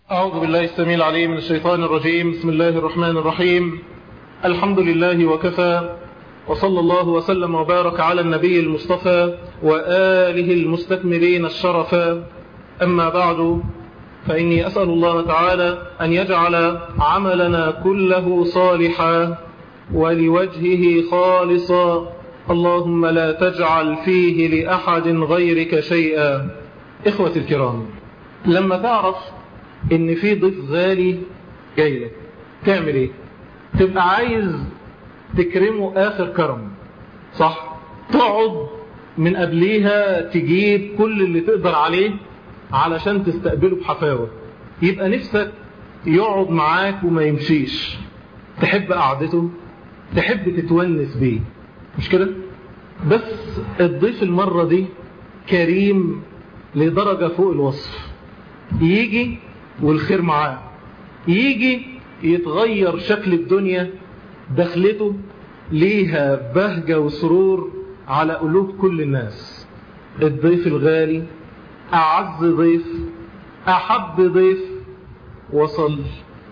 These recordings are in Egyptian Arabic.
أعوذ بالله السميع العليم من الشيطان الرجيم بسم الله الرحمن الرحيم الحمد لله وكفى وصلى الله وسلم وبارك على النبي المصطفى وآله المستكملين الشرفا أما بعد فإني أسأل الله تعالى أن يجعل عملنا كله صالحا ولوجهه خالصا اللهم لا تجعل فيه لأحد غيرك شيئا إخوة الكرام لما تعرف إن في ضيف غالي جاي لك تعمل إيه تبقى عايز تكرمه آخر كرم صح تقعد من قبليها تجيب كل اللي تقدر عليه علشان تستقبله بحفاوة يبقى نفسك يقعد معاك وما يمشيش تحب قعدته تحب تتونس بيه مش كده بس الضيف المرة دي كريم لدرجة فوق الوصف يجي والخير معاه يجي يتغير شكل الدنيا دخلته ليها بهجة وسرور على قلوب كل الناس الضيف الغالي أعز ضيف أحب ضيف وصل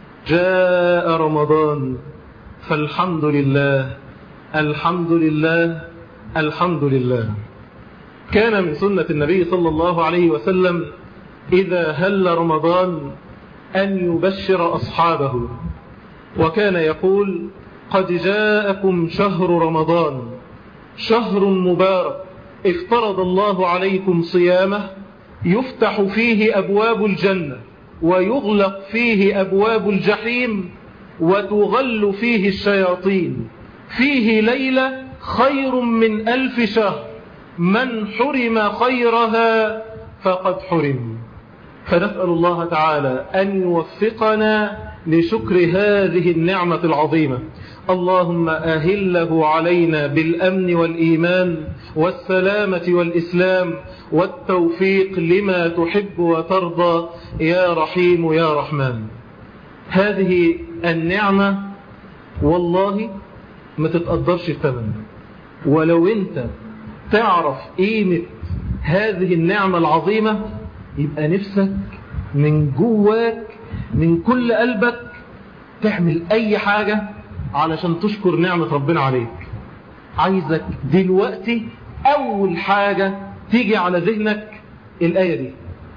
جاء رمضان فالحمد لله الحمد لله الحمد لله كان من سنة النبي صلى الله عليه وسلم إذا هل رمضان أن يبشر أصحابه وكان يقول قد جاءكم شهر رمضان شهر مبارك افترض الله عليكم صيامه يفتح فيه أبواب الجنة ويغلق فيه أبواب الجحيم وتغل فيه الشياطين فيه ليلة خير من ألف شهر من حرم خيرها فقد حرم فنسأل الله تعالى أن يوفقنا لشكر هذه النعمة العظيمة اللهم أهله علينا بالأمن والإيمان والسلامة والإسلام والتوفيق لما تحب وترضى يا رحيم يا رحمن هذه النعمة والله ما تتقدرش الثمن ولو انت تعرف قيمة هذه النعمة العظيمة يبقى نفسك من جواك من كل قلبك تعمل اي حاجة علشان تشكر نعمة ربنا عليك عايزك دلوقتي اول حاجة تيجي على ذهنك الآية دي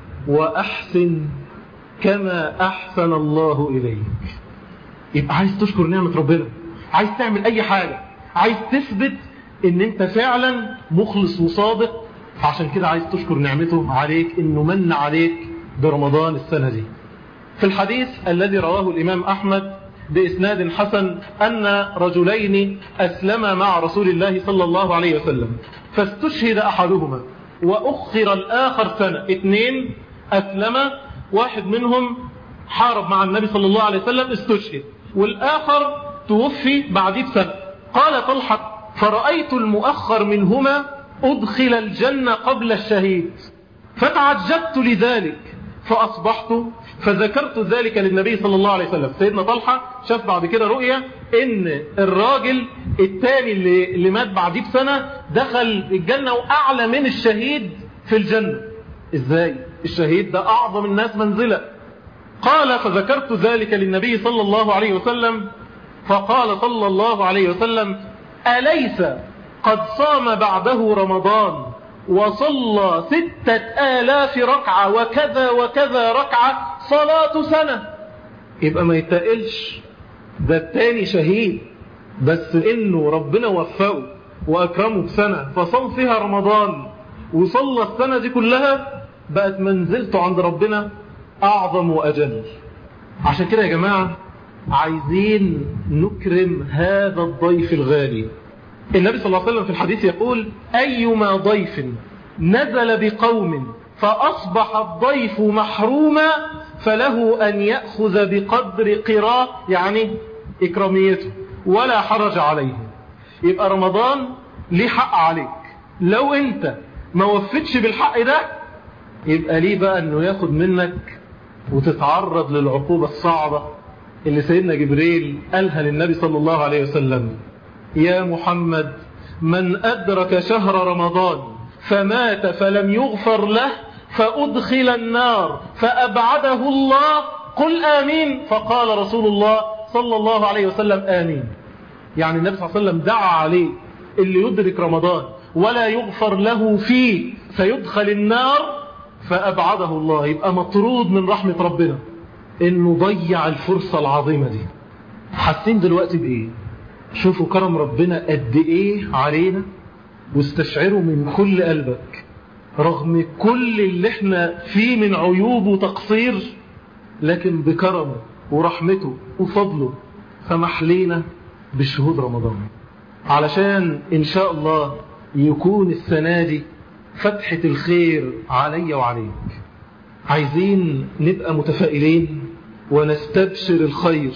وأحسن كما أحسن الله إليك يبقى عايز تشكر نعمة ربنا عايز تعمل أي حاجة عايز تثبت ان انت فعلا مخلص وصادق عشان كده عايز تشكر نعمته عليك انه من عليك برمضان السنة دي في الحديث الذي رواه الإمام أحمد بإسناد حسن أن رجلين أسلما مع رسول الله صلى الله عليه وسلم فاستشهد أحدهما وأخر الآخر سنة اثنين أسلم واحد منهم حارب مع النبي صلى الله عليه وسلم استشهد والآخر توفي بعديه بسنة قال طلحة فرأيت المؤخر منهما أدخل الجنة قبل الشهيد فتعجبت لذلك فأصبحت فذكرت ذلك للنبي صلى الله عليه وسلم سيدنا طلحة شاف بعد كده رؤية ان الراجل التاني اللي, اللي مات بعديه بسنة دخل الجنة وأعلى من الشهيد في الجنة ازاي الشهيد ده أعظم الناس منزلة قال فذكرت ذلك للنبي صلى الله عليه وسلم فقال صلى الله عليه وسلم أليس قد صام بعده رمضان وصلى ستة آلاف ركعة وكذا وكذا ركعة صلاة سنة يبقى ما يتقلش ده التاني شهيد بس انه ربنا وفقه واكرمه بسنة فصام فيها رمضان وصلى السنة دي كلها بقت منزلته عند ربنا اعظم واجل عشان كده يا جماعة عايزين نكرم هذا الضيف الغالي النبي صلى الله عليه وسلم في الحديث يقول أيما ضيف نزل بقوم فأصبح الضيف محروما فله أن يأخذ بقدر قراه يعني إكراميته ولا حرج عليه يبقى رمضان ليه حق عليك لو انت ما وفتش بالحق ده يبقى ليه بقى انه ياخد منك وتتعرض للعقوبة الصعبة اللي سيدنا جبريل قالها للنبي صلى الله عليه وسلم يا محمد من أدرك شهر رمضان فمات فلم يغفر له فأدخل النار فأبعده الله قل آمين فقال رسول الله صلى الله عليه وسلم آمين يعني النبي صلى الله عليه وسلم دعا عليه اللي يدرك رمضان ولا يغفر له فيه فيدخل النار فأبعده الله يبقى مطرود من رحمة ربنا انه ضيع الفرصة العظيمة دي حاسين دلوقتي بايه شوفوا كرم ربنا قد ايه علينا واستشعروا من كل قلبك رغم كل اللي احنا فيه من عيوب وتقصير لكن بكرمه ورحمته وفضله سمح لينا بشهود رمضان علشان ان شاء الله يكون السنة دي فتحة الخير علي وعليك عايزين نبقى متفائلين ونستبشر الخير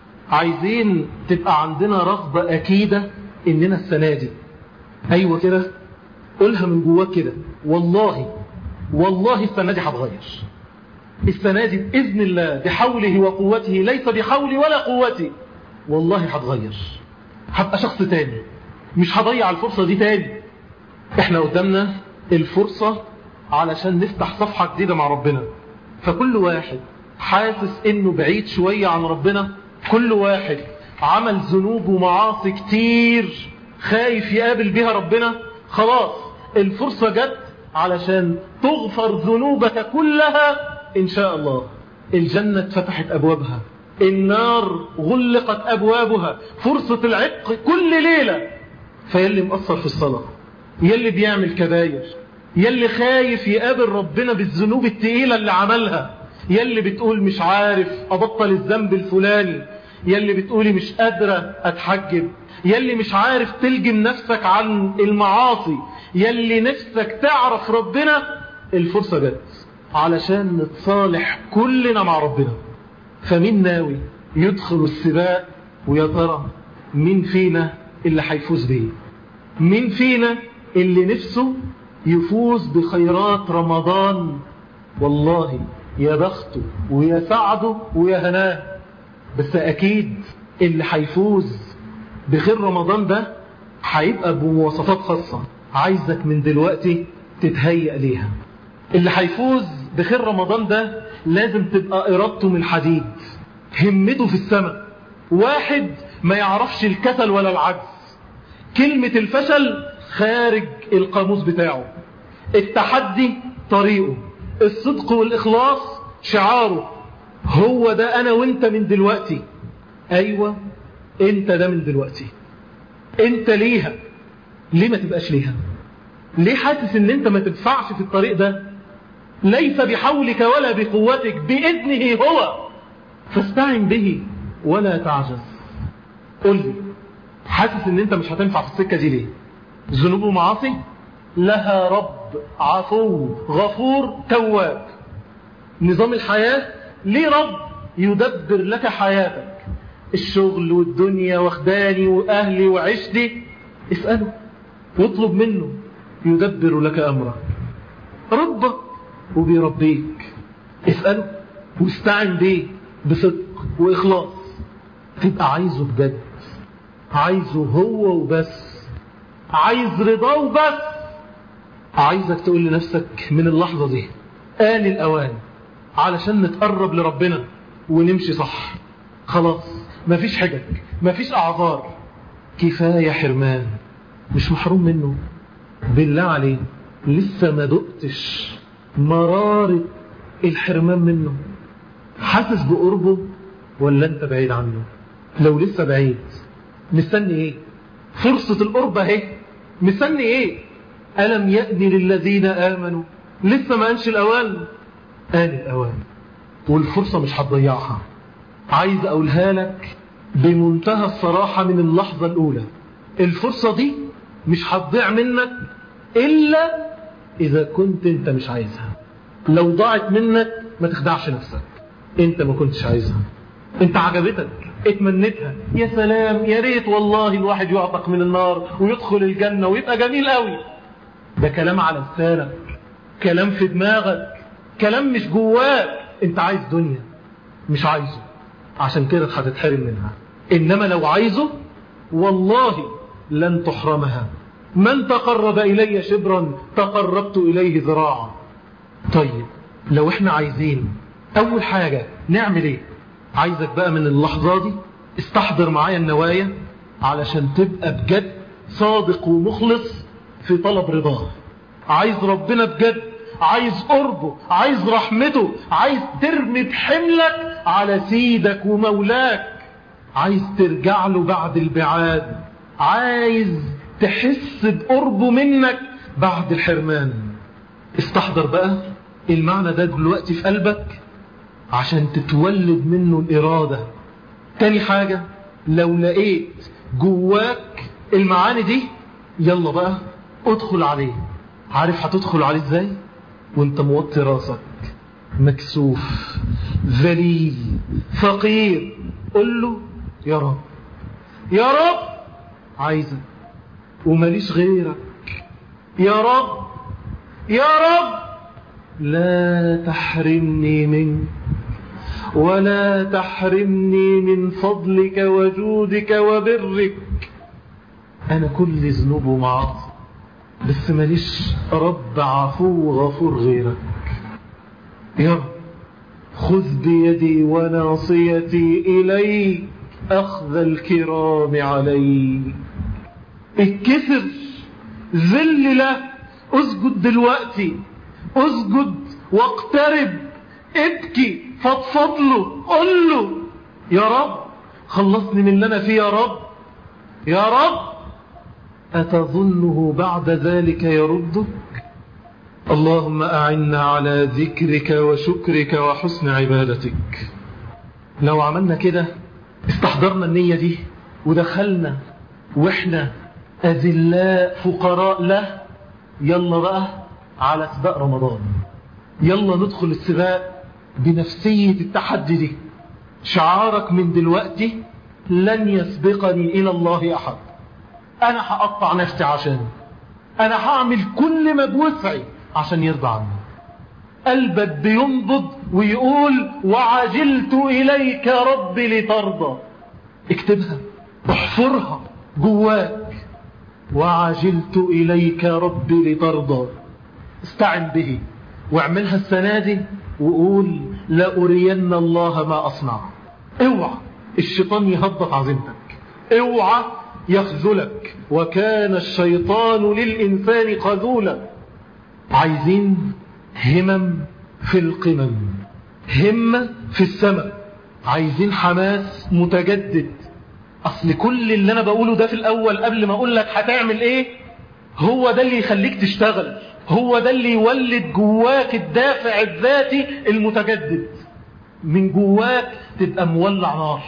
عايزين تبقى عندنا رغبة أكيدة إننا السنة دي أيوة كده قولها من جواك كده والله والله السنة دي هتغير السنة دي بإذن الله بحوله وقوته ليس بحولي ولا قوتي والله هتغير هبقى شخص تاني مش هضيع الفرصة دي تاني احنا قدامنا الفرصة علشان نفتح صفحة جديدة مع ربنا فكل واحد حاسس انه بعيد شوية عن ربنا كل واحد عمل ذنوب ومعاصي كتير خايف يقابل بها ربنا خلاص الفرصة جت علشان تغفر ذنوبك كلها ان شاء الله الجنة فتحت ابوابها النار غلقت ابوابها فرصة العتق كل ليلة فيلي مقصر في الصلاة يلي بيعمل كباير يلي خايف يقابل ربنا بالذنوب التقيلة اللي عملها يلي بتقول مش عارف أبطل الذنب الفلاني يلي بتقولي مش قادرة أتحجب يلي مش عارف تلجم نفسك عن المعاصي يلي نفسك تعرف ربنا الفرصة جت علشان نتصالح كلنا مع ربنا فمين ناوي يدخل السباق ويا ترى مين فينا اللي هيفوز بيه مين فينا اللي نفسه يفوز بخيرات رمضان والله يا بخته ويا سعده ويا هناه بس اكيد اللي هيفوز بخير رمضان ده هيبقى بمواصفات خاصة عايزك من دلوقتي تتهيأ ليها اللي هيفوز بخير رمضان ده لازم تبقى ارادته من حديد همته في السماء واحد ما يعرفش الكسل ولا العجز كلمة الفشل خارج القاموس بتاعه التحدي طريقه الصدق والإخلاص شعاره هو ده أنا وانت من دلوقتي أيوة انت ده من دلوقتي انت ليها ليه ما تبقاش ليها ليه حاسس ان انت ما تدفعش في الطريق ده ليس بحولك ولا بقوتك بإذنه هو فاستعن به ولا تعجز قل لي حاسس ان انت مش هتنفع في السكة دي ليه ذنوب ومعاصي لها رب عفو غفور تواب نظام الحياة ليه رب يدبر لك حياتك الشغل والدنيا واخداني واهلي وعشتي اسأله واطلب منه يدبر لك امرك ربك وبيربيك اسأله واستعن بيه بصدق واخلاص تبقى عايزه بجد عايزه هو وبس عايز رضاه وبس عايزك تقول لنفسك من اللحظة دي آن الأوان علشان نتقرب لربنا ونمشي صح خلاص مفيش حجج مفيش أعذار كفاية حرمان مش محروم منه بالله عليه لسه ما دقتش مرارة الحرمان منه حاسس بقربه ولا انت بعيد عنه لو لسه بعيد مستني ايه فرصة القرب اهي مستني ايه ألم يأذن للذين آمنوا لسه ما أنش الأوان آن الأوان والفرصة مش هتضيعها عايز أقولها لك بمنتهى الصراحة من اللحظة الأولى الفرصة دي مش هتضيع منك إلا إذا كنت أنت مش عايزها لو ضاعت منك ما تخدعش نفسك أنت ما كنتش عايزها أنت عجبتك اتمنيتها يا سلام يا ريت والله الواحد يعتق من النار ويدخل الجنة ويبقى جميل قوي ده كلام على لسانك كلام في دماغك كلام مش جواك انت عايز دنيا مش عايزه عشان كده هتتحرم منها انما لو عايزه والله لن تحرمها من تقرب الي شبرا تقربت اليه ذراعا طيب لو احنا عايزين أول حاجة نعمل إيه عايزك بقى من اللحظة دي استحضر معايا النوايا علشان تبقى بجد صادق ومخلص في طلب رضاه عايز ربنا بجد عايز قربه عايز رحمته عايز ترمي بحملك على سيدك ومولاك عايز ترجع له بعد البعاد عايز تحس بقربه منك بعد الحرمان استحضر بقى المعنى ده دلوقتي في قلبك عشان تتولد منه الإرادة تاني حاجة لو لقيت جواك المعاني دي يلا بقى ادخل عليه عارف هتدخل عليه ازاي وانت موطي راسك مكسوف ذليل فقير قل له يا رب يا رب عايزك وماليش غيرك يا رب يا رب لا تحرمني منك ولا تحرمني من فضلك وجودك وبرك أنا كل ذنوب ومعاصي بس ماليش رب عفو غفور غيرك يا رب خذ بيدي وناصيتي إليك أخذ الكرام عليك اتكسر ذل له اسجد دلوقتي اسجد واقترب ابكي فضفض له قل له يا رب خلصني من اللي انا فيه يا رب يا رب أتظنه بعد ذلك يردك اللهم أعنا على ذكرك وشكرك وحسن عبادتك لو عملنا كده استحضرنا النية دي ودخلنا واحنا أذلاء فقراء له يلا بقى على سباق رمضان يلا ندخل السباق بنفسية التحدي دي شعارك من دلوقتي لن يسبقني إلى الله أحد أنا هقطع نفسي عشان أنا هعمل كل ما بوسعي عشان يرضى عني قلبك بينبض ويقول وعجلت إليك ربي لترضى اكتبها احفرها جواك وعجلت إليك ربي لترضى استعن به واعملها السنة دي وقول لأرين الله ما أصنع اوعى الشيطان يهبط عزيمتك اوعى يخذلك وكان الشيطان للإنسان خذولا عايزين همم في القمم همة في السماء عايزين حماس متجدد أصل كل اللي أنا بقوله ده في الأول قبل ما أقول لك هتعمل إيه هو ده اللي يخليك تشتغل هو ده اللي يولد جواك الدافع الذاتي المتجدد من جواك تبقى مولع نار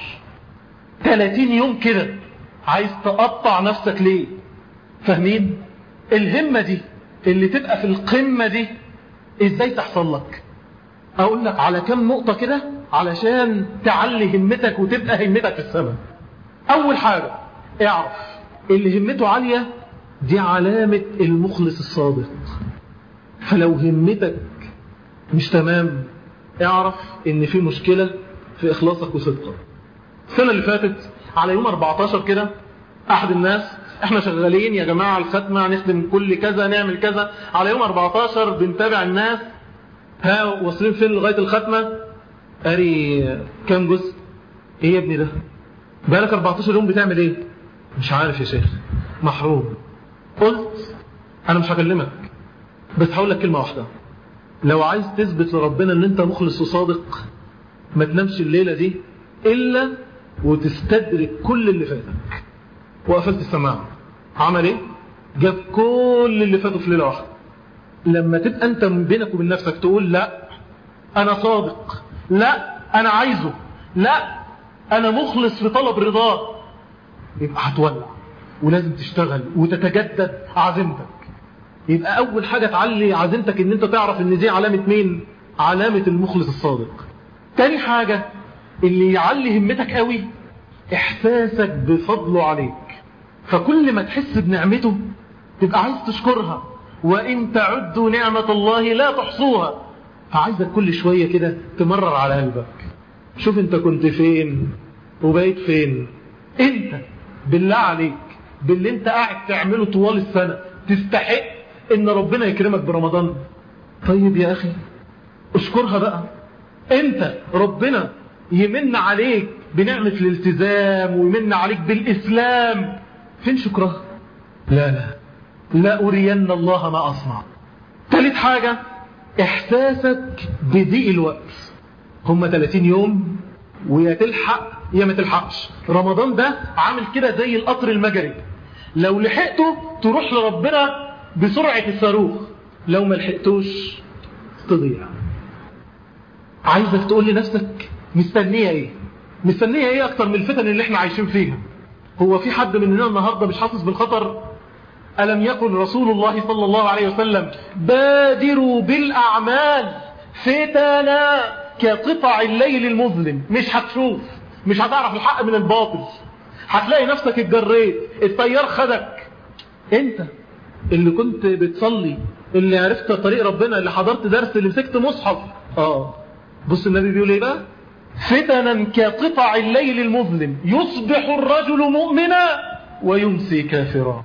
30 يوم كده عايز تقطع نفسك ليه فاهمين الهمة دي اللي تبقى في القمة دي ازاي تحصل لك اقول لك على كم نقطة كده علشان تعلي همتك وتبقى همتك في السماء اول حاجة اعرف اللي همته عالية دي علامة المخلص الصادق فلو همتك مش تمام اعرف ان في مشكلة في اخلاصك وصدقك السنة اللي فاتت على يوم 14 كده احد الناس احنا شغالين يا جماعة الختمة نخدم كل كذا نعمل كذا على يوم 14 بنتابع الناس ها واصلين فين لغاية الختمة قاري كام جزء ايه يا ابني ده بقالك 14 يوم بتعمل ايه مش عارف يا شيخ محروم قلت انا مش هكلمك بس هقول لك كلمة واحدة لو عايز تثبت لربنا ان انت مخلص وصادق ما تنامش الليلة دي الا وتستدرك كل اللي فاتك وقفلت السماعة عمل ايه جاب كل اللي فاتوا في ليلة واحدة لما تبقى انت بينك وبين نفسك تقول لا انا صادق لا انا عايزه لا انا مخلص في طلب رضاه يبقى هتولع ولازم تشتغل وتتجدد عزيمتك يبقى اول حاجة تعلي عزيمتك ان انت تعرف ان دي علامة مين علامة المخلص الصادق تاني حاجة اللي يعلي همتك قوي احساسك بفضله عليك فكل ما تحس بنعمته تبقى عايز تشكرها وإن تعدوا نعمة الله لا تحصوها فعايزك كل شوية كده تمرر على قلبك شوف انت كنت فين وبقيت فين انت بالله عليك باللي انت قاعد تعمله طوال السنة تستحق ان ربنا يكرمك برمضان طيب يا اخي اشكرها بقى انت ربنا يمن عليك بنعمة الالتزام ويمن عليك بالإسلام فين شكره لا لا لا أرين الله ما أصنع ثالث حاجة إحساسك بضيق الوقت هم 30 يوم ويا تلحق يا ما تلحقش رمضان ده عامل كده زي القطر المجري لو لحقته تروح لربنا بسرعة الصاروخ لو ما لحقتوش تضيع عايزك تقول لنفسك مستنية ايه مستنية ايه اكتر من الفتن اللي احنا عايشين فيها هو في حد مننا النهاردة مش حاسس بالخطر ألم يقل رسول الله صلى الله عليه وسلم بادروا بالأعمال فتنا كقطع الليل المظلم مش هتشوف مش هتعرف الحق من الباطل هتلاقي نفسك اتجريت الطيار خدك انت اللي كنت بتصلي اللي عرفت طريق ربنا اللي حضرت درس اللي مسكت مصحف اه بص النبي بيقول ايه بقى فتنا كقطع الليل المظلم يصبح الرجل مؤمنا ويمسي كافرا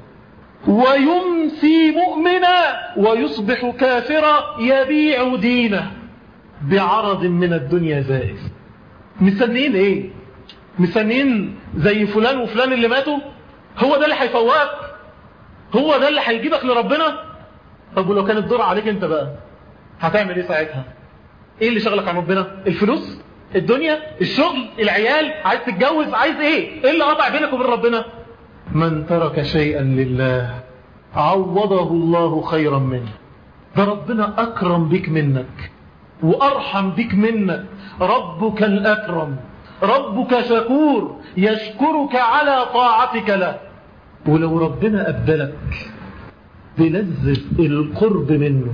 ويمسي مؤمنا ويصبح كافرا يبيع دينه بعرض من الدنيا زائف مستنيين ايه مستنيين زي فلان وفلان اللي ماتوا هو ده اللي هيفوقك هو ده اللي هيجيبك لربنا طب ولو كان الدور عليك انت بقى هتعمل ايه ساعتها ايه اللي شغلك عن ربنا الفلوس الدنيا الشغل العيال عايز تتجوز عايز ايه ايه اللي قطع بينك وبين ربنا من ترك شيئا لله عوضه الله خيرا منه ده ربنا اكرم بك منك وارحم بك منك ربك الاكرم ربك شكور يشكرك على طاعتك له ولو ربنا أبدلك بلذة القرب منه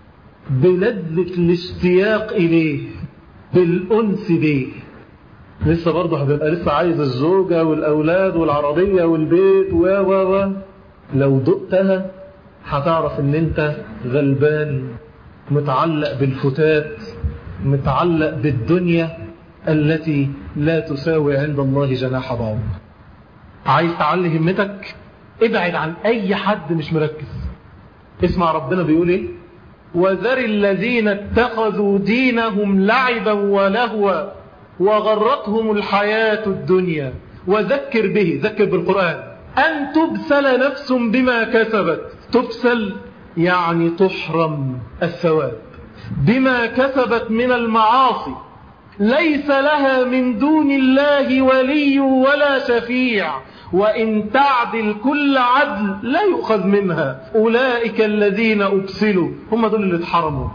بلذة الاشتياق إليه بالأنس به لسه برضه هتبقى لسه عايز الزوجة والأولاد والعربية والبيت و و و لو دقتها هتعرف ان انت غلبان متعلق بالفتات متعلق بالدنيا التي لا تساوي عند الله جناح بعوض عايز تعلي همتك ابعد عن اي حد مش مركز اسمع ربنا بيقول ايه وذر الذين اتخذوا دينهم لعبا ولهوا وغرتهم الحياة الدنيا وذكر به ذكر بالقرآن أن تبسل نفس بما كسبت تبسل يعني تحرم الثواب بما كسبت من المعاصي ليس لها من دون الله ولي ولا شفيع وإن تعدل كل عدل لا يؤخذ منها أولئك الذين أبسلوا هم دول اللي اتحرموا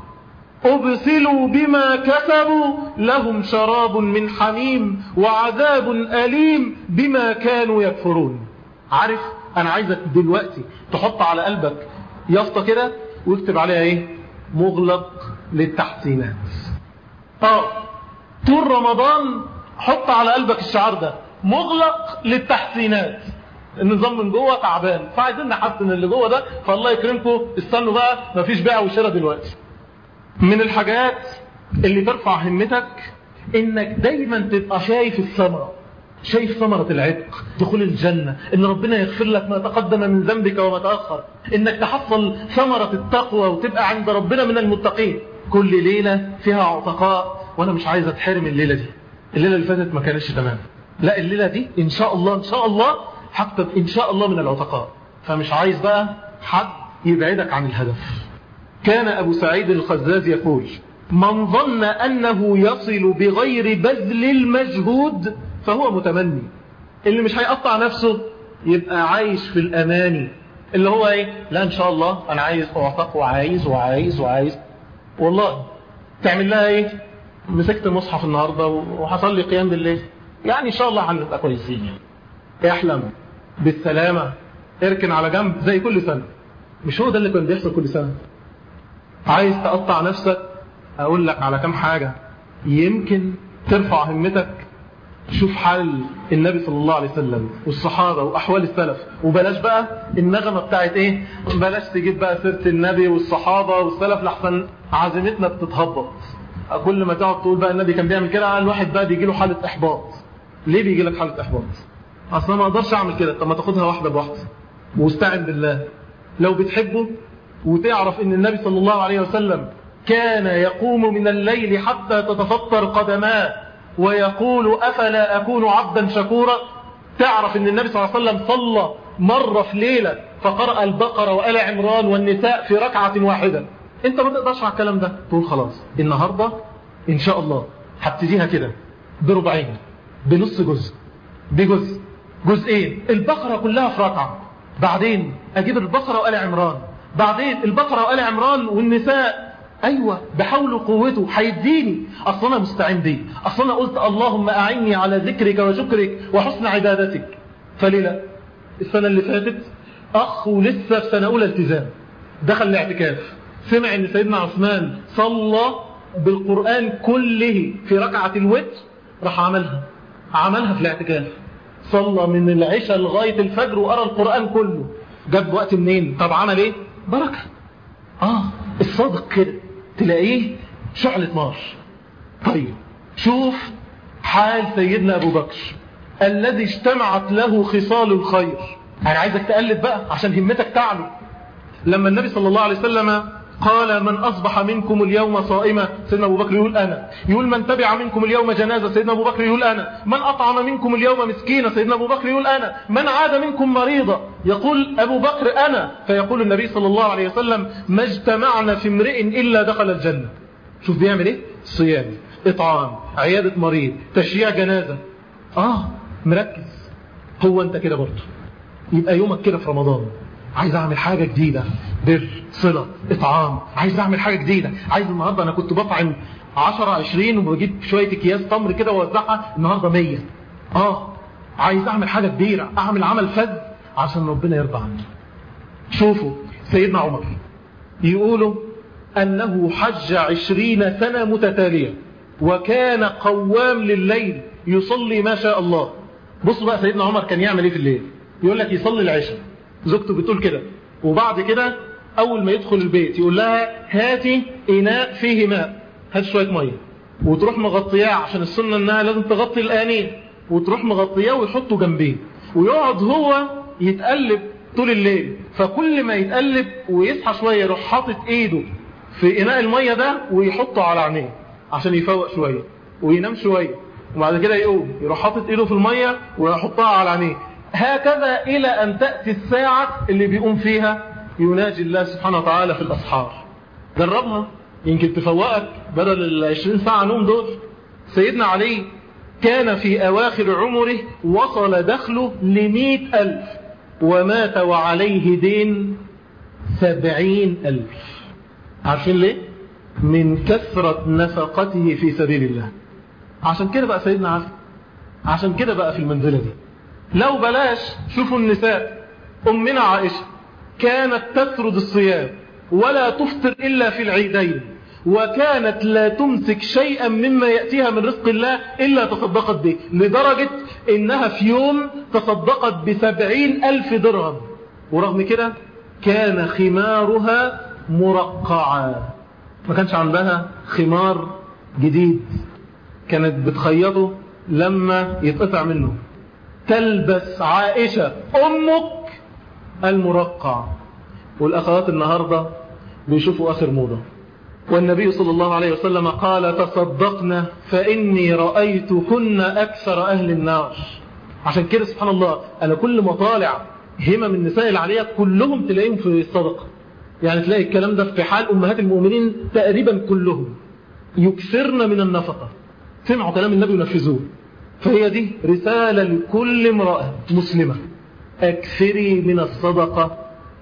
أبسلوا بما كسبوا لهم شراب من حميم وعذاب أليم بما كانوا يكفرون عارف أنا عايزك دلوقتي تحط على قلبك يافطة كده واكتب عليها ايه مغلق للتحسينات اه طول رمضان حط على قلبك الشعار ده مغلق للتحسينات النظام من جوه تعبان فعايزين نحسن اللي جوه ده فالله يكرمكم استنوا بقى مفيش بيع وشراء دلوقتي من الحاجات اللي ترفع همتك انك دايما تبقى شايف الثمرة شايف ثمرة العتق دخول الجنة ان ربنا يغفر لك ما تقدم من ذنبك وما تأخر انك تحصل ثمرة التقوى وتبقى عند ربنا من المتقين كل ليلة فيها عتقاء وانا مش عايز اتحرم الليلة دي الليلة اللي فاتت ما كانتش تمام لا الليلة دي ان شاء الله ان شاء الله هكتب ان شاء الله من العتقاء فمش عايز بقى حد يبعدك عن الهدف كان ابو سعيد الخزاز يقول من ظن انه يصل بغير بذل المجهود فهو متمني اللي مش هيقطع نفسه يبقى عايش في الاماني اللي هو ايه لا ان شاء الله انا عايز اعتق وعايز وعايز وعايز والله تعمل لها ايه مسكت المصحف النهاردة وحصل لي قيام بالليل يعني ان شاء الله هنبقى كويسين يعني احلم بالسلامة اركن على جنب زي كل سنة مش هو ده اللي كان بيحصل كل سنة عايز تقطع نفسك اقول لك على كم حاجة يمكن ترفع همتك شوف حال النبي صلى الله عليه وسلم والصحابة وأحوال السلف وبلاش بقى النغمة بتاعت ايه بلاش تجيب بقى سيرة النبي والصحابة والسلف لحسن عزيمتنا بتتهبط كل ما تقعد تقول بقى النبي كان بيعمل كده الواحد بقى بيجي له حالة إحباط ليه بيجي لك حالة إحباط أصلا ما أقدرش أعمل كده طب ما تاخدها واحدة بواحدة واستعن بالله لو بتحبه وتعرف ان النبي صلى الله عليه وسلم كان يقوم من الليل حتى تتفطر قدماه ويقول أفلا أكون عبدا شكورا تعرف ان النبي صلى الله عليه وسلم صلى مرة في ليلة فقرأ البقرة وآل عمران والنساء في ركعة واحدة انت ما تقدرش على الكلام ده تقول خلاص النهاردة ان شاء الله هبتديها كده بربعين بنص جزء بجزء جزئين البقرة كلها في ركعة بعدين اجيب البقرة وآل عمران بعدين البقرة وآل عمران والنساء ايوه بحول قوته هيديني اصل انا مستعين بيه اصل انا قلت اللهم اعني على ذكرك وشكرك وحسن عبادتك فليه لا السنة اللي فاتت اخ ولسه في سنة اولى التزام دخل الاعتكاف سمع ان سيدنا عثمان صلى بالقرآن كله في ركعة الوتر راح عملها عملها في الاعتكاف صلى من العشاء لغاية الفجر وقرأ القرآن كله جاب وقت منين طب عمل ايه بركة اه الصادق كده تلاقيه شعلة نار طيب شوف حال سيدنا ابو بكر الذي اجتمعت له خصال الخير انا عايزك تقلب بقى عشان همتك تعلو لما النبي صلى الله عليه وسلم قال من أصبح منكم اليوم صائما سيدنا أبو بكر يقول أنا يقول من تبع منكم اليوم جنازة سيدنا أبو بكر يقول أنا من أطعم منكم اليوم مسكينة سيدنا أبو بكر يقول أنا من عاد منكم مريضة يقول أبو بكر أنا فيقول النبي صلى الله عليه وسلم ما اجتمعنا في امرئ إلا دخل الجنة شوف بيعمل إيه صيام إطعام عيادة مريض تشييع جنازة آه مركز هو أنت كده برضه يبقى يومك كده في رمضان عايز اعمل حاجة جديدة بر صلة اطعام عايز اعمل حاجة جديدة عايز النهاردة انا كنت بطعم 10 20 وبجيب شوية اكياس تمر كده ووزعها النهاردة 100 اه عايز اعمل حاجة كبيرة اعمل عمل فذ عشان ربنا يرضى عني شوفوا سيدنا عمر يقولوا انه حج عشرين سنة متتالية وكان قوام لليل يصلي ما شاء الله بصوا بقى سيدنا عمر كان يعمل ايه في الليل يقول لك يصلي العشاء زوجته بتقول كده وبعد كده اول ما يدخل البيت يقول لها هاتي اناء فيه ماء هات شوية مية وتروح مغطياه عشان السنة انها لازم تغطي الانين وتروح مغطياه ويحطه جنبيه ويقعد هو يتقلب طول الليل فكل ما يتقلب ويصحى شوية يروح حاطط ايده في اناء المية ده ويحطه على عينيه عشان يفوق شوية وينام شوية وبعد كده يقوم يروح حاطط ايده في المية ويحطها على عينيه هكذا إلى أن تأتي الساعة اللي بيقوم فيها يناجي الله سبحانه وتعالى في الأسحار جربها يمكن تفوقك بدل العشرين ساعة نوم دول سيدنا علي كان في أواخر عمره وصل دخله لمئة ألف ومات وعليه دين سبعين ألف عارفين ليه؟ من كثرة نفقته في سبيل الله عشان كده بقى سيدنا علي عشان كده بقى في المنزلة دي لو بلاش شوفوا النساء أمنا عائشة كانت تسرد الصيام ولا تفطر إلا في العيدين وكانت لا تمسك شيئا مما يأتيها من رزق الله إلا تصدقت به لدرجة إنها في يوم تصدقت بسبعين ألف درهم ورغم كده كان خمارها مرقعا ما كانش عندها خمار جديد كانت بتخيطه لما يتقطع منه تلبس عائشة أمك المرقع والأخوات النهاردة بيشوفوا آخر موضة والنبي صلى الله عليه وسلم قال تصدقنا فإني رأيت كن أكثر أهل النار عشان كده سبحان الله أنا كل ما طالع همم النساء العالية كلهم تلاقيهم في الصدقة يعني تلاقي الكلام ده في حال أمهات المؤمنين تقريبا كلهم يكثرن من النفقة سمعوا كلام النبي ونفذوه فهي دي رسالة لكل امرأة مسلمة أكثري من الصدقة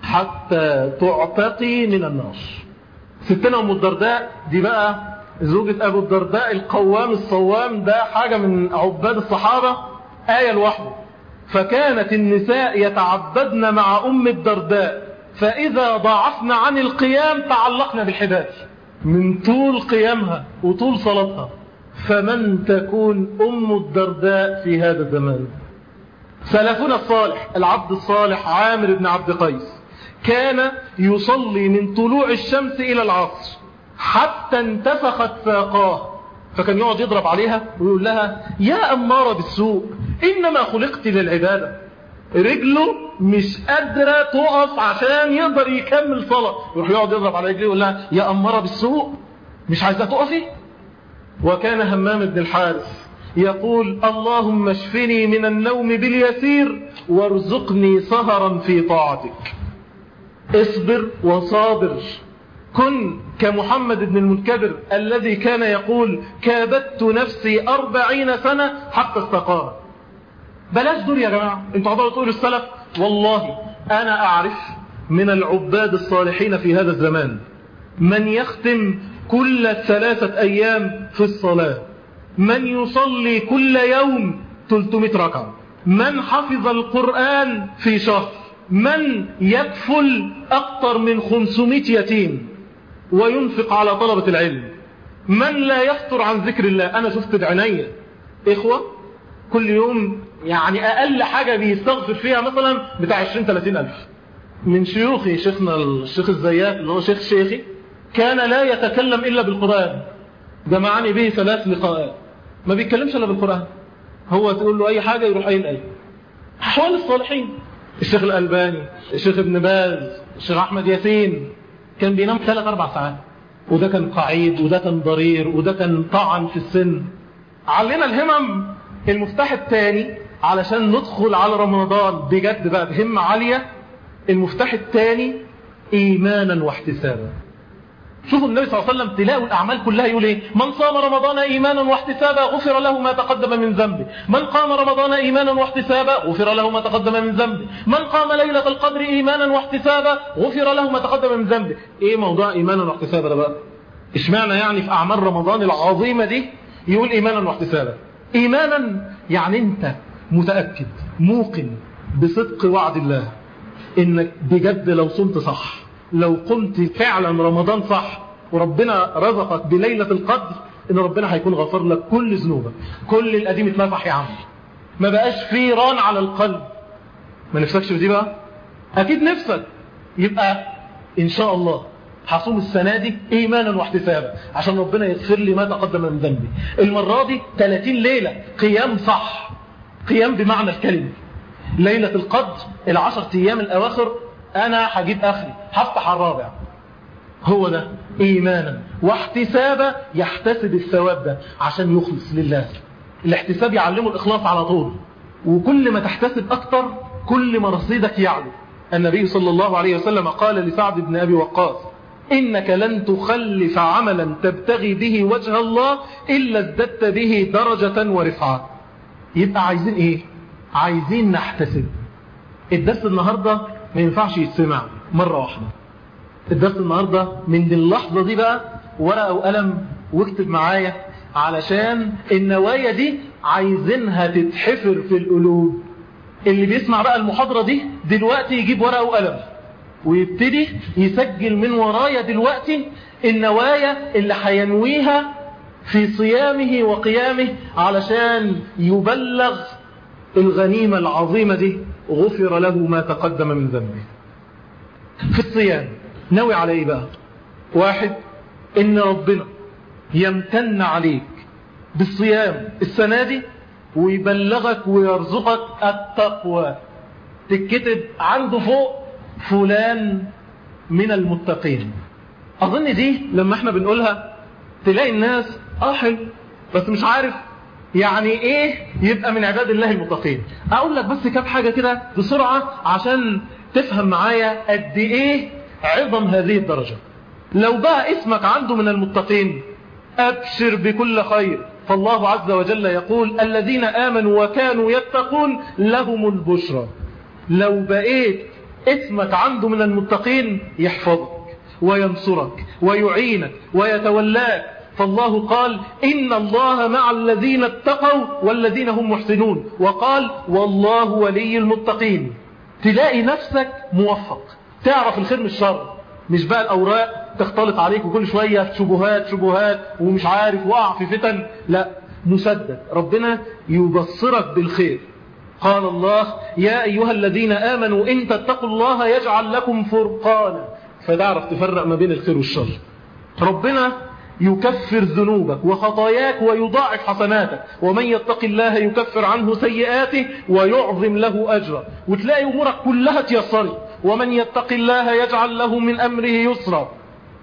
حتى تعتقي من النار ستنا أم الدرداء دي بقى زوجة أبو الدرداء القوام الصوام ده حاجة من عباد الصحابة آية لوحده فكانت النساء يتعبدن مع أم الدرداء فإذا ضعفن عن القيام تعلقن بالحبال من طول قيامها وطول صلاتها فمن تكون أم الدرداء في هذا الزمان سلفنا الصالح العبد الصالح عامر بن عبد قيس كان يصلي من طلوع الشمس إلى العصر حتى انتفخت ساقاه فكان يقعد يضرب عليها ويقول لها يا أمارة بالسوء إنما خلقت للعبادة رجله مش قادرة تقف عشان يقدر يكمل صلاة يروح يقعد يضرب على رجله ويقول لها يا أمارة بالسوء مش عايزة تقفي وكان همام بن الحارث يقول اللهم اشفني من النوم باليسير وارزقني سهرا في طاعتك اصبر وصابر كن كمحمد بن المنكدر الذي كان يقول كابدت نفسي أربعين سنة حتى استقام بلاش دول يا جماعة انتوا عضلوا تقولوا السلف والله أنا أعرف من العباد الصالحين في هذا الزمان من يختم كل ثلاثة أيام في الصلاة من يصلي كل يوم 300 ركعة من حفظ القرآن في شهر من يكفل أكثر من 500 يتيم وينفق على طلبة العلم من لا يفتر عن ذكر الله أنا شفت بعيني إخوة كل يوم يعني أقل حاجة بيستغفر فيها مثلا بتاع 20 30 ألف من شيوخي شيخنا الشيخ الزيات اللي هو شيخ شيخي كان لا يتكلم إلا بالقرآن جمعني به ثلاث لقاءات ما بيتكلمش إلا بالقرآن هو تقول له أي حاجة يروح قايل أي أحوال الصالحين الشيخ الألباني الشيخ ابن باز الشيخ أحمد ياسين كان بينام ثلاث أربع ساعات وده كان قعيد وده كان ضرير وده كان طعن في السن علينا الهمم المفتاح الثاني علشان ندخل على رمضان بجد بقى بهمة عالية المفتاح الثاني إيمانا واحتسابا شوفوا النبي صلى الله عليه وسلم تلاقوا الأعمال كلها يقول إيه من صام رمضان إيمانا واحتسابا غفر له ما تقدم من ذنبه من قام رمضان إيمانا واحتسابا غفر له ما تقدم من ذنبه من قام ليلة القدر إيمانا واحتسابا غفر له ما تقدم من ذنبه إيه موضوع إيمانا واحتسابا ده بقى اشمعنى يعني في أعمال رمضان العظيمة دي يقول إيمانا واحتسابا إيمانا يعني أنت متأكد موقن بصدق وعد الله إنك بجد لو صمت صح لو قمت فعلا رمضان صح وربنا رزقك بليلة القدر ان ربنا هيكون غفر لك كل ذنوبك كل القديم اتمسح يا عم ما بقاش فيه ران على القلب ما نفسكش في دي بقى اكيد نفسك يبقى ان شاء الله هصوم السنة دي ايمانا واحتسابا عشان ربنا يغفر لي ما تقدم من ذنبي المرة دي 30 ليلة قيام صح قيام بمعنى الكلمة ليلة القدر العشر ايام الاواخر انا هجيب اخري هفتح الرابع هو ده ايمانا واحتسابا يحتسب الثواب ده عشان يخلص لله الاحتساب يعلمه الاخلاص على طول وكل ما تحتسب اكتر كل ما رصيدك يعلو النبي صلى الله عليه وسلم قال لسعد بن ابي وقاص إنك لن تخلف عملا تبتغي به وجه الله إلا ازددت به درجة ورفعة يبقى عايزين إيه عايزين نحتسب الدرس النهاردة ما ينفعش يتسمع مرة واحدة الدرس النهاردة من اللحظة دي بقى ورقة وقلم واكتب معايا علشان النوايا دي عايزينها تتحفر في القلوب اللي بيسمع بقى المحاضرة دي دلوقتي يجيب ورقة وقلم ويبتدي يسجل من ورايا دلوقتي النوايا اللي هينويها في صيامه وقيامه علشان يبلغ الغنيمة العظيمة دي غفر له ما تقدم من ذنبه في الصيام نوي على ايه بقى واحد ان ربنا يمتن عليك بالصيام السنة دي ويبلغك ويرزقك التقوى تتكتب عنده فوق فلان من المتقين اظن دي لما احنا بنقولها تلاقي الناس اه حلو بس مش عارف يعني ايه يبقى من عباد الله المتقين اقول لك بس كام حاجة كده بسرعة عشان تفهم معايا قد ايه عظم هذه الدرجة لو بقى اسمك عنده من المتقين ابشر بكل خير فالله عز وجل يقول الذين آمنوا وكانوا يتقون لهم البشرى لو بقيت اسمك عنده من المتقين يحفظك وينصرك ويعينك ويتولاك فالله قال إن الله مع الذين اتقوا والذين هم محسنون وقال والله ولي المتقين تلاقي نفسك موفق تعرف الخير من الشر مش بقى الأوراق تختلط عليك وكل شوية شبهات شبهات ومش عارف وقع في فتن لا مسدد ربنا يبصرك بالخير قال الله يا أيها الذين آمنوا إن تتقوا الله يجعل لكم فرقانا فتعرف تفرق ما بين الخير والشر ربنا يكفر ذنوبك وخطاياك ويضاعف حسناتك ومن يتق الله يكفر عنه سيئاته ويعظم له أجرا وتلاقي أمورك كلها تيسري ومن يتق الله يجعل له من أمره يسرا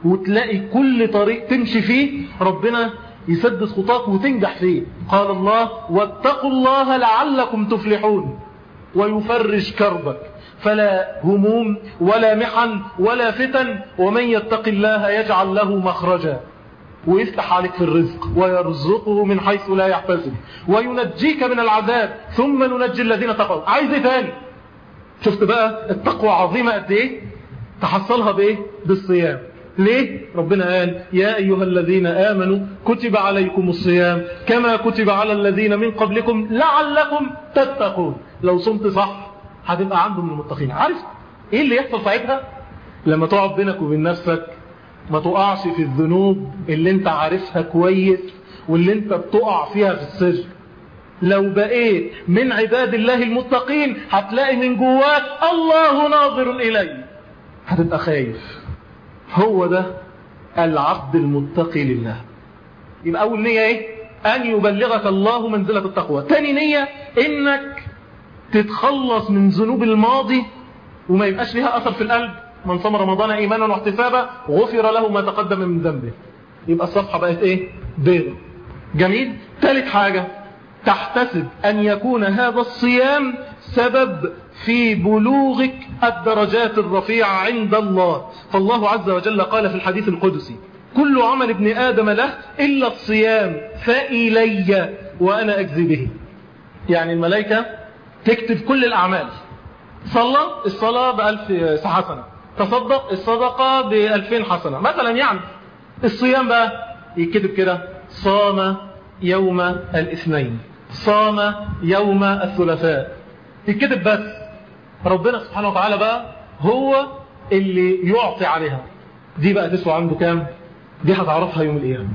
وتلاقي كل طريق تمشي فيه ربنا يسدد خطاك وتنجح فيه قال الله واتقوا الله لعلكم تفلحون ويفرج كربك فلا هموم ولا محن ولا فتن ومن يتق الله يجعل له مخرجا ويفتح عليك في الرزق ويرزقه من حيث لا يحتسب وينجيك من العذاب ثم ننجي الذين تقوا عايز ايه تاني شفت بقى التقوى عظيمة قد ايه تحصلها بايه بالصيام ليه ربنا قال يا أيها الذين آمنوا كتب عليكم الصيام كما كتب على الذين من قبلكم لعلكم تتقون لو صمت صح هتبقى عنده من المتقين عارف ايه اللي يحصل ساعتها لما تقعد بينك وبين نفسك ما تقعش في الذنوب اللي انت عارفها كويس واللي انت بتقع فيها في السجن لو بقيت من عباد الله المتقين هتلاقي من جواك الله ناظر إلي هتبقى خايف هو ده العبد المتقي لله يبقى أول نية إيه أن يبلغك الله منزلة التقوى تاني نية إنك تتخلص من ذنوب الماضي وما يبقاش لها أثر في القلب من صام رمضان إيمانا واحتسابا غفر له ما تقدم من ذنبه يبقى الصفحة بقت إيه بيضة جميل ثالث حاجة تحتسب أن يكون هذا الصيام سبب في بلوغك الدرجات الرفيعة عند الله فالله عز وجل قال في الحديث القدسي كل عمل ابن آدم له إلا الصيام فإلي وأنا أجزي به يعني الملائكة تكتب كل الأعمال صلى الصلاة بألف حسنة تصدق الصدقة بألفين حسنة مثلا يعني الصيام بقى يكتب كده صام يوم الاثنين صام يوم الثلاثاء يكتب بس ربنا سبحانه وتعالى بقى هو اللي يعطي عليها دي بقى تسوى عنده كام دي هتعرفها يوم القيامة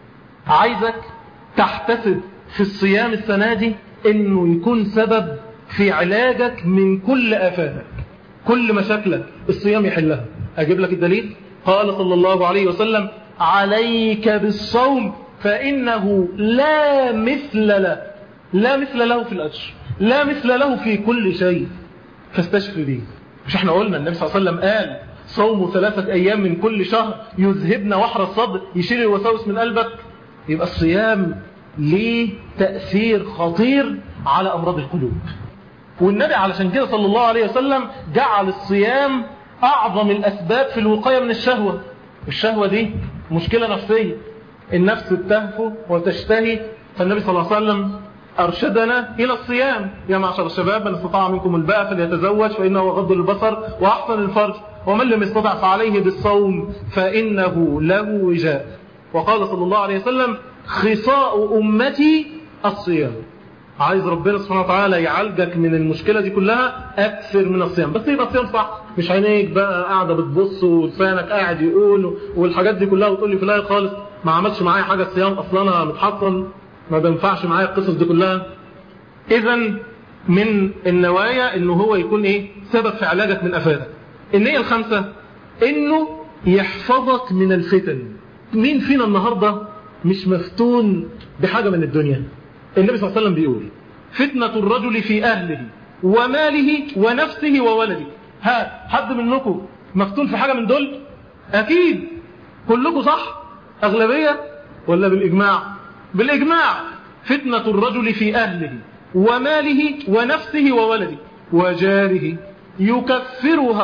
عايزك تحتسب في الصيام السنة دي انه يكون سبب في علاجك من كل آفاتك كل مشاكلك الصيام يحلها أجيب لك الدليل قال صلى الله عليه وسلم عليك بالصوم فإنه لا مثل له لا مثل له في الأجر لا مثل له في كل شيء فاستشفي به مش احنا قلنا النبي صلى الله عليه وسلم قال صوم ثلاثة أيام من كل شهر يذهبن وحر الصدر يشيل الوساوس من قلبك يبقى الصيام ليه تأثير خطير على أمراض القلوب والنبي علشان كده صلى الله عليه وسلم جعل الصيام أعظم الأسباب في الوقاية من الشهوة الشهوة دي مشكلة نفسية النفس تهفو وتشتهي فالنبي صلى الله عليه وسلم أرشدنا إلى الصيام يا معشر الشباب من استطاع منكم الباء فليتزوج فإنه غض البصر وأحسن الفرج ومن لم يستطع فعليه بالصوم فإنه له وجاء وقال صلى الله عليه وسلم خصاء أمتي الصيام عايز ربنا سبحانه وتعالى يعالجك من المشكلة دي كلها أكثر من الصيام بس يبقى الصيام صح مش عينيك بقى قاعدة بتبص ولسانك قاعد يقول والحاجات دي كلها وتقول لي في الآية خالص ما عملش معايا حاجة الصيام أصلا أنا متحصن ما بينفعش معايا القصص دي كلها إذا من النوايا إنه هو يكون إيه سبب في علاجك من أفادك النية الخامسة إنه يحفظك من الفتن مين فينا النهاردة مش مفتون بحاجة من الدنيا النبي صلى الله عليه وسلم بيقول فتنة الرجل في أهله وماله ونفسه وولده ها حد منكم مفتون في حاجة من دول أكيد كلكم صح أغلبية ولا بالإجماع بالإجماع فتنة الرجل في أهله وماله ونفسه وولده وجاره يكفرها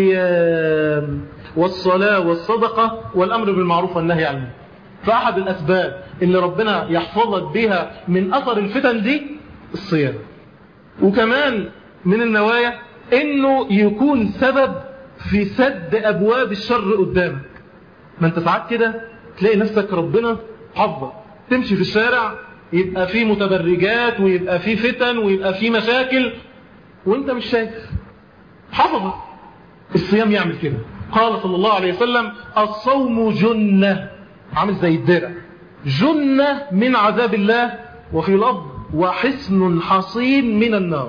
الصيام والصلاة والصدقة والأمر بالمعروف والنهي عنه فأحد الأسباب اللي ربنا يحفظك بها من أثر الفتن دي الصيام وكمان من النوايا انه يكون سبب في سد أبواب الشر قدامك ما انت ساعات كده تلاقي نفسك ربنا حفظك تمشي في الشارع يبقى فيه متبرجات ويبقى فيه فتن ويبقى فيه مشاكل وانت مش شايف حفظك الصيام يعمل كده قال صلى الله عليه وسلم الصوم جنة عامل زي الدرع جنة من عذاب الله وفي لفظ وحسن حصين من النار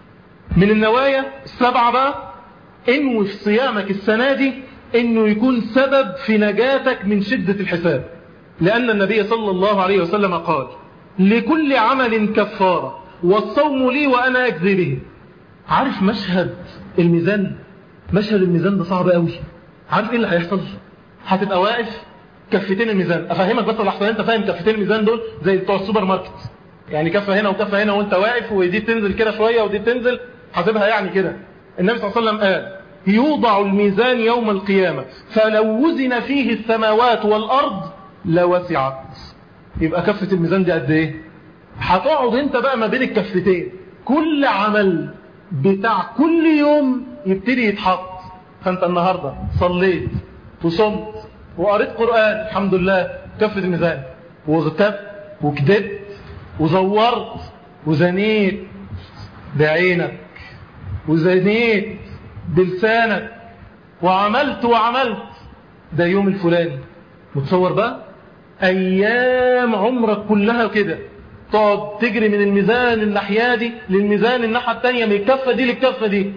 من النوايا السبعة بقى انه في صيامك السنة دي انه يكون سبب في نجاتك من شدة الحساب لأن النبي صلى الله عليه وسلم قال لكل عمل كفارة والصوم لي وأنا أجزي به عارف مشهد الميزان مشهد الميزان ده صعب قوي عارف ايه اللي هيحصل هتبقى واقف كفتين الميزان افهمك بس لحظه انت فاهم كفتين الميزان دول زي بتوع السوبر ماركت يعني كفه هنا وكفه هنا وانت واقف ودي تنزل كده شويه ودي تنزل حاسبها يعني كده النبي صلى الله عليه وسلم قال يوضع الميزان يوم القيامة فلو وزن فيه السماوات والأرض لوسعت يبقى كفة الميزان دي قد ايه هتقعد انت بقى ما بين الكفتين كل عمل بتاع كل يوم يبتدي يتحط فانت النهاردة صليت وصمت وقريت قرآن الحمد لله كفة الميزان واغتبت وكدبت وزورت وزنيت بعينك وزنيت بلسانك وعملت وعملت ده يوم الفلاني متصور بقى ايام عمرك كلها كده تقعد تجري من الميزان الناحيه دي للميزان الناحيه الثانيه من الكفه دي للكفه دي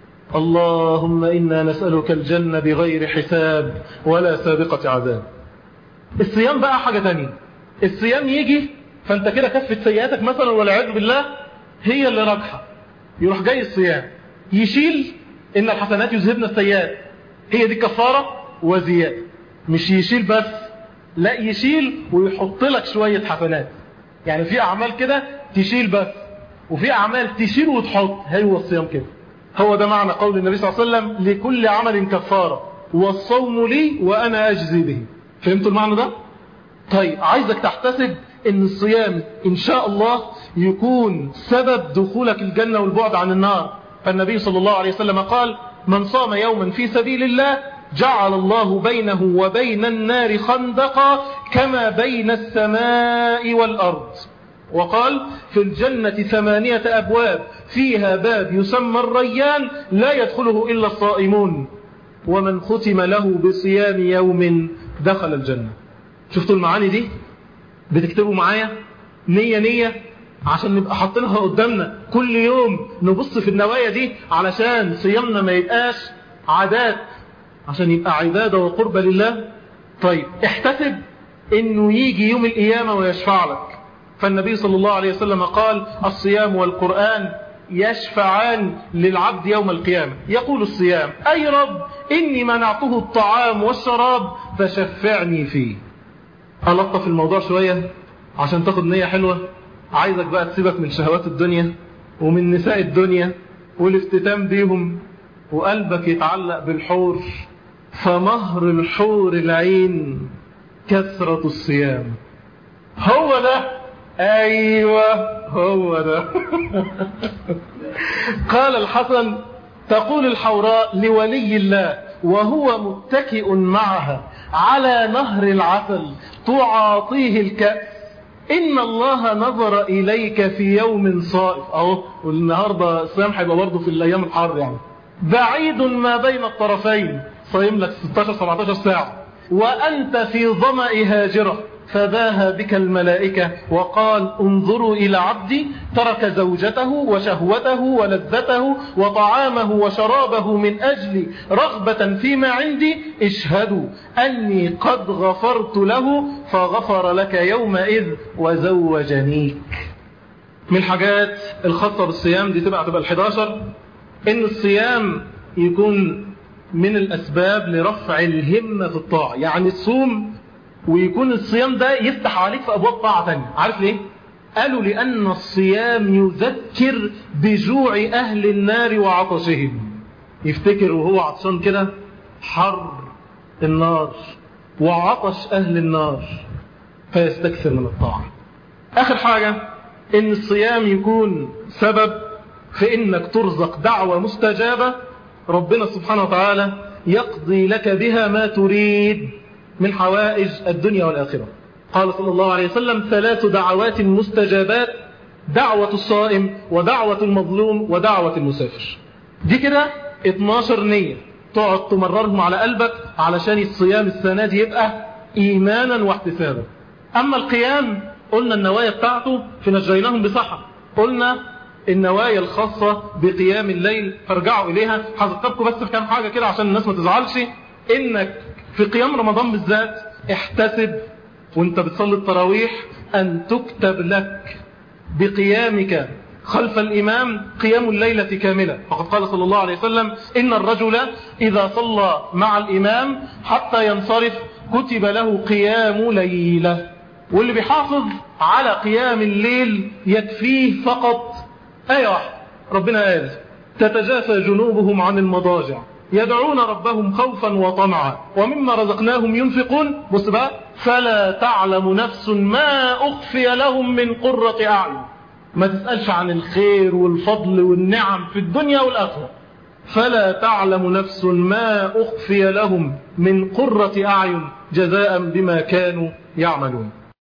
اللهم انا نسالك الجنه بغير حساب ولا سابقه عذاب الصيام بقى حاجه ثانيه الصيام يجي فانت كده كفه سيئاتك مثلا والعياذ بالله هي اللي راجحه يروح جاي الصيام يشيل ان الحسنات يذهبن السيئات هي دي كفاره وزياده مش يشيل بس لا يشيل ويحط لك شويه حسنات يعني في اعمال كده تشيل بس وفي اعمال تشيل وتحط هو الصيام كده هو ده معنى قول النبي صلى الله عليه وسلم لكل عمل كفاره والصوم لي وانا اجزي به فهمتوا المعنى ده طيب عايزك تحتسب ان الصيام ان شاء الله يكون سبب دخولك الجنة والبعد عن النار فالنبي صلى الله عليه وسلم قال من صام يوما في سبيل الله جعل الله بينه وبين النار خندقا كما بين السماء والأرض وقال في الجنة ثمانية أبواب فيها باب يسمى الريان لا يدخله إلا الصائمون ومن ختم له بصيام يوم دخل الجنة شفتوا المعاني دي بتكتبوا معايا نية نية عشان نبقى حاطينها قدامنا كل يوم نبص في النوايا دي علشان صيامنا ما يبقاش عادات عشان يبقى عبادة وقربة لله طيب احتسب انه يجي يوم القيامة ويشفع لك فالنبي صلى الله عليه وسلم قال الصيام والقرآن يشفعان للعبد يوم القيامة يقول الصيام أي رب إني منعته الطعام والشراب فشفعني فيه ألطف الموضوع شوية عشان تاخد نية حلوة عايزك بقى تسيبك من شهوات الدنيا ومن نساء الدنيا والافتتام بيهم وقلبك يتعلق بالحور فمهر الحور العين كثرة الصيام هو ده ايوه هو ده قال الحسن تقول الحوراء لولي الله وهو متكئ معها على نهر العسل تعاطيه الكأس إن الله نظر إليك في يوم صائف أهو والنهاردة الصيام هيبقى برضه في الأيام الحر يعني بعيد ما بين الطرفين صايم لك 16-17 ساعة وأنت في ظمأ هاجرة فباها بك الملائكة وقال انظروا إلى عبدي ترك زوجته وشهوته ولذته وطعامه وشرابه من أجل رغبة فيما عندي اشهدوا أني قد غفرت له فغفر لك يومئذ وزوجنيك من الحاجات الخاصة بالصيام دي تبقى تبقى الحداشر ان الصيام يكون من الأسباب لرفع الهمة في الطاعة يعني الصوم ويكون الصيام ده يفتح عليك في أبواب طاعة تانية عارف ليه؟ قالوا لأن الصيام يذكر بجوع أهل النار وعطشهم يفتكر وهو عطشان كده حر النار وعطش أهل النار فيستكثر من الطاعة آخر حاجة إن الصيام يكون سبب في إنك ترزق دعوة مستجابة ربنا سبحانه وتعالى يقضي لك بها ما تريد من حوائج الدنيا والآخرة قال صلى الله عليه وسلم ثلاث دعوات مستجابات دعوة الصائم ودعوة المظلوم ودعوة المسافر دي كده 12 نية تقعد تمررهم على قلبك علشان الصيام السنة دي يبقى إيمانا واحتسابا أما القيام قلنا النوايا بتاعته فنجيناهم بصحة قلنا النوايا الخاصة بقيام الليل فارجعوا إليها هذكركم بس في كام حاجة كده عشان الناس ما تزعلش إنك في قيام رمضان بالذات احتسب وانت بتصلي التراويح أن تكتب لك بقيامك خلف الإمام قيام الليلة كاملة فقد قال صلى الله عليه وسلم إن الرجل إذا صلى مع الإمام حتى ينصرف كتب له قيام ليلة واللي بيحافظ على قيام الليل يكفيه فقط آية واحدة ربنا قال تتجافى جنوبهم عن المضاجع يدعون ربهم خوفا وطمعا ومما رزقناهم ينفقون بص بقى فلا تعلم نفس ما أخفي لهم من قرة أعين ما تسألش عن الخير والفضل والنعم في الدنيا والآخرة فلا تعلم نفس ما أخفي لهم من قرة أعين جزاء بما كانوا يعملون